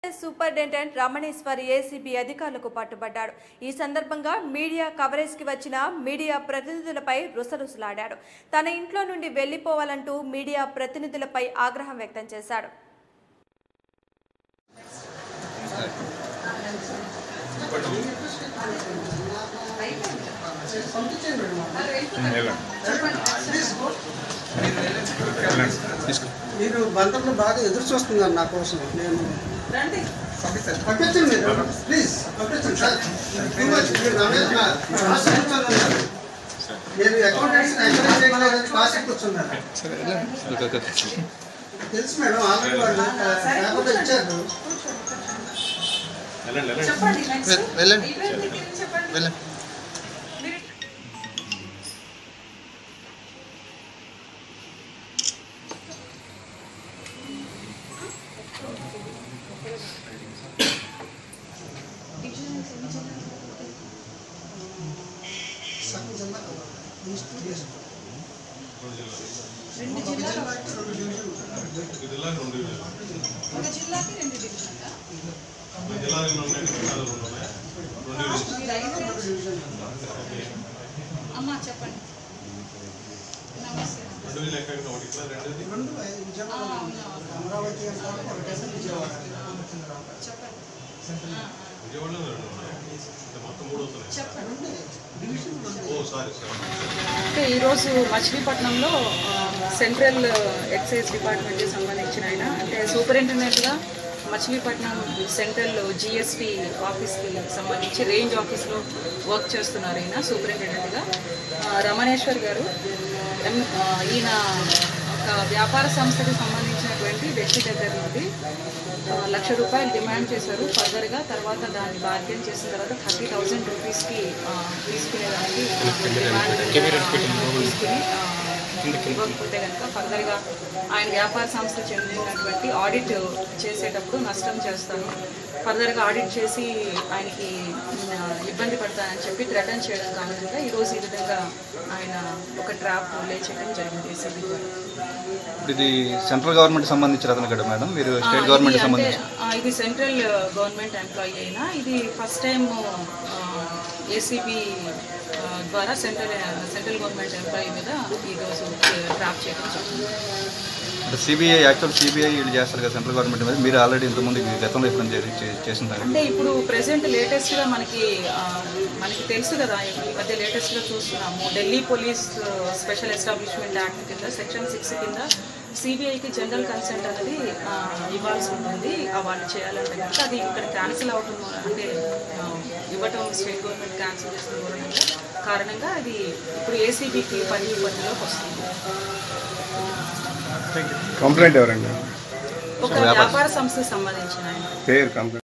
Superintendent రమణేశ్వర్ ACB అధికారులకు పట్టుబడ్డాడు ఈ సందర్భంగా మీడియా కవరేజ్ కి వచ్చిన మీడియా ప్రతినిధులపై రుసరుసలాడాడు తన ఇంట్లో నుండి వెళ్లిపోవాలంటూ మీడియా ప్రతినిధులపై ఆగ్రహం వ్యక్తం చేశాడు మీరు బందర్లో బాగా ఎదురు చూస్తున్నారు నా కోసం నేను పంపించండి మీరు ప్లీజ్ పంపించండి సార్ Too much. మీరు నా మీద నా- కాస్త కూర్చొని ఉన్నారు. మీరు అకౌంటెంట్స్ ఎంకరేజ్ చేయగలరని కాస్త కూర్చున్నారు తెలుసు మేడం ఆల్రెడీ వాళ్ళు పేపర్లో ఇచ్చారు చెప్పండి నెక్స్ట్ వెళ్ళండి. ఈవెంట్ దగ్గర నుంచి చెప్పండి వెళ్ళండి మీరు సగం జిల్లా కదా. East west. రెండు ఒక జిల్లాలు జిల్లాకి రెండు డివిజన్లు ఉంటాయి. ఒక జిల్లాకి రెండు డివిజన్లా మీరు ఐదు రెండు డివిజన్లు. అమ్మా చెప్పండి నమస్తే రెండు విజయవాడ అమరావతి అంటారు ఒకటేమో విజయవాడ చెప్పండి ఆ, చెప్పండి రెండు డివిజన్లు ఉన్నాయి. అంటే ఈరోజు మచిలీపట్నంలో ఆ, సెంట్రల్ ఎక్సైజ్ డిపార్ట్మెంట్కి సంబంధించిన ఆయన అంటే సూపరింటెండెంట్గా మచిలీపట్నం సెంట్రల్ జిఎస్టీ ఆఫీస్కి సంబంధించి రేంజ్ ఆఫీస్లో వర్క్ చేస్తున్నారు ఈయన సూపరింటెండెంట్గా ఆ, రమణేశ్వర్ గారు ఎం- ఆ, ఈయన ఒక వ్యాపార సంస్థకి సంబంధించినటువంటి వ్యక్తి దగ్గర నుండి ఆ, లక్ష రూపాయలు డిమాండ్ చేశారు ఫర్దర్గా తర్వాత దాన్ని బార్గెన్ చేసిన తర్వాత థర్టీ థౌజండ్ రూపీస్కి తీసుకునేదానికి డిమాండ్ తీసుకుని ఆ, ఇవ్వకపోతే కనుక ఫర్దర్గా ఆయన వ్యాపార సంస్థ చెందినటువంటి ఆడిట్ చేసేటప్పుడు నష్టం చేస్తాను ఫర్దర్గా ఆడిట్ చేసి ఆయనకి ఆ, ఇబ్బంది పడతానని చెప్పి థ్రెటన్ చేయడం కారణంగా ఈరోజు ఈ విధంగా ఆయన ఒక ట్రాప్ లే చేయడం జరిగింది ఏసీబీ ద్వారా ఇప్పుడు ఇది సెంట్రల్ గవర్నమెంట్ సంబంధించిన అతను కదా మేడం మీరు ఆ, స్టేట్ ఇది గవర్నమెంట్ అంటే, సంబంధించి ఆ, ఇది సెంట్రల్ గవర్నమెంట్ ఎంప్లాయీ అయినా ఇది ఫస్ట్ టైం ఏసీబీ ద్వారా సెంట్రల్ సెంట్రల్ గవర్నమెంట్ ఎంప్లాయీ మీద ఈరోజు ట్రాప్ చేయడం జరిగింది అంటే సిబిఐ యాక్చువల్ సిబిఐ వీళ్ళు చేస్తారు కదా సెంట్రల్ గవర్నమెంట్ మీద మీరు ఆల్రెడీ ఇంతకుముందు ఈ గతంలో ఎప్పుడు చేసిన దానికి అంటే ఇప్పుడు ప్రెసెంట్ లేటెస్ట్గా మనకి ఆ, మనకి తెలుసు కదా ఈ మధ్య లేటెస్ట్గా చూస్తున్నాము Delhi police special establishment act కింద సెక్షన్ సిక్స్ కింద సిబిఐకి జనరల్ కన్సెంట్ అనేది ఆ, ఇవ్వాల్సి ఉంటుంది ఆ వాళ్ళు చేయాలంటే కనుక అది ఇక్కడ క్యాన్సిల్ అవడం మూల- అంటే ఆ, ఇవ్వటం స్టేట్ గవర్నమెంట్ క్యాన్సిల్ చేసిన మూలంగా కారణంగా అది ఇప్పుడు ఏసీబీకి పని పరిధిలోకి వస్తుంది కంప్లైంట్ ఎవరండి ఒక వ్యాపార సంస్థకు సంబంధించిన ఆయన పేరు కంప్లైంట్